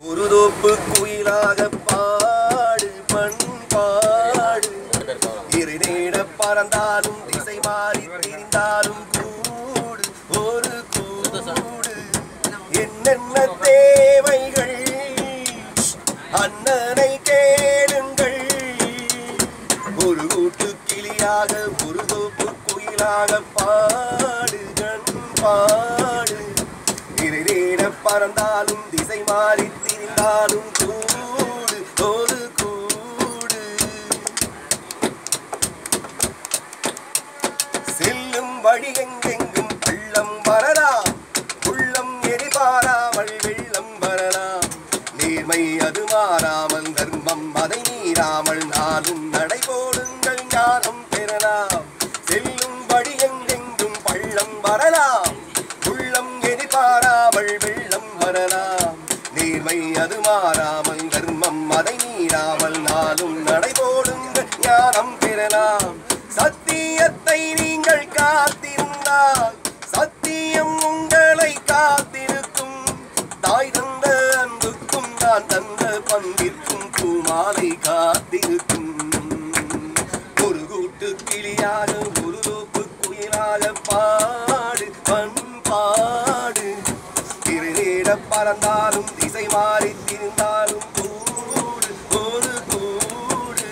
ஒரு தோப்பு குயிலாக பாடு பண்பாடு இறை தேட பறந்தாலும் திசை மாறி திரிந்தாலும் கூடு ஒரு கூடு என்னென்ன தேவைகள் அண்ணனை கேளுங்கள் ஒரு கூட்டு கிளியாக ஒரு தோப்பு குயிலாக பாடு கண் பாடு இறை தேட பறந்தாலும் திசை மாறி திரிந்தாலும் கூடு ஒரு கூடு செல்லும் வழி எங்கெங்கும் பள்ளம் வரலாம் உள்ளம் எரிபாராமல் வெள்ளம் வரலாம் நேர்மை அது மாறாமல் தர்மம் அதை மீறாமல் நாளும் நடைபோடுங்கள் ஞானம் பெறலாம் செல்லும் வழி எங்கெங்கும் பள்ளம் வரலாம் உள்ளம் எரிபாராமல் வெள்ளம் வரலாம் நேர்மை அது மாறாமல் தர்மம் அதை மீறாமல் நாளும் நடைபோடுங்கள் ஞானம் பெறலாம் சத்தியத்தை நீங்கள் காத்திருந்தால் சத்தியம் உங்களை காத்திருக்கும் தாய் தந்த அன்புக்கும் நான் தந்த பங்கிற்கும் பூமாலை காத்திருக்கும் ஒரு கூட்டு கிளியாக ஒரு தோப்பு குயிலாக பாடு பண்பாடு திருநீட பறந்தாலும் திசை மாறி திரிந்தாலும் கூடு ஒரு கூடு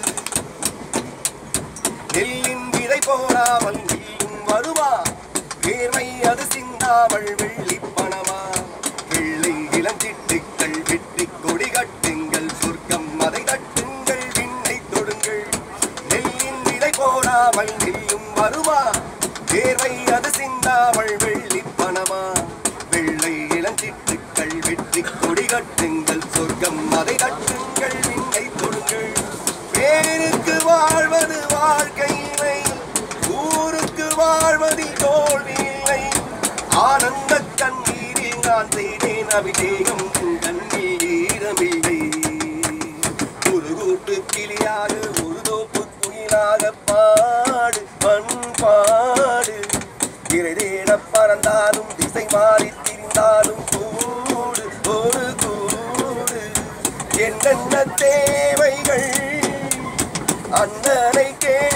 நெல்லின் விதை போடாமல் நெல்லும் வருமா வேர்வை அது சிந்தாமல் வெள்ளி பணமா வெள்ளை இளஞ்சிட்டுக்கள் வெற்றி கொடி கட்டுங்கள் சொர்க்கம் அதை தட்டுங்கள் விண்ணை தொடுங்கள் நெல்லின் விதை போடாமல் நெல்லும் வருமா வேர்வை அது சிந்தாமல் வெள்ளி பணமா வெள்ளை இளஞ்சிட்டுக்கள் வெற்றி கொடி கட்டுங்கள் சொர்க்கம் அதை தட்டுங்கள் விண்ணை தொடுங்கள் பேருக்கு வாழ்வது வாழ்க்கை இல்லை ஊருக்கு வாழ்வது தோல்வி இல்லை ஆனந்த கண்ணீரில் நான் செய்தேன் அபிஷேகம் உன் கண்ணில் ஈரமில்லை ஒரு கூட்டு கிளியாக ஒரு தோப்பு குயிலாக பாடு பண்பாடு இறை தேட பறந்தாலும் திசை மாறி திரிந்தாலும் கூடு ஒரு கூடு என்னென்ன தேவைகள் அண்ணனை கே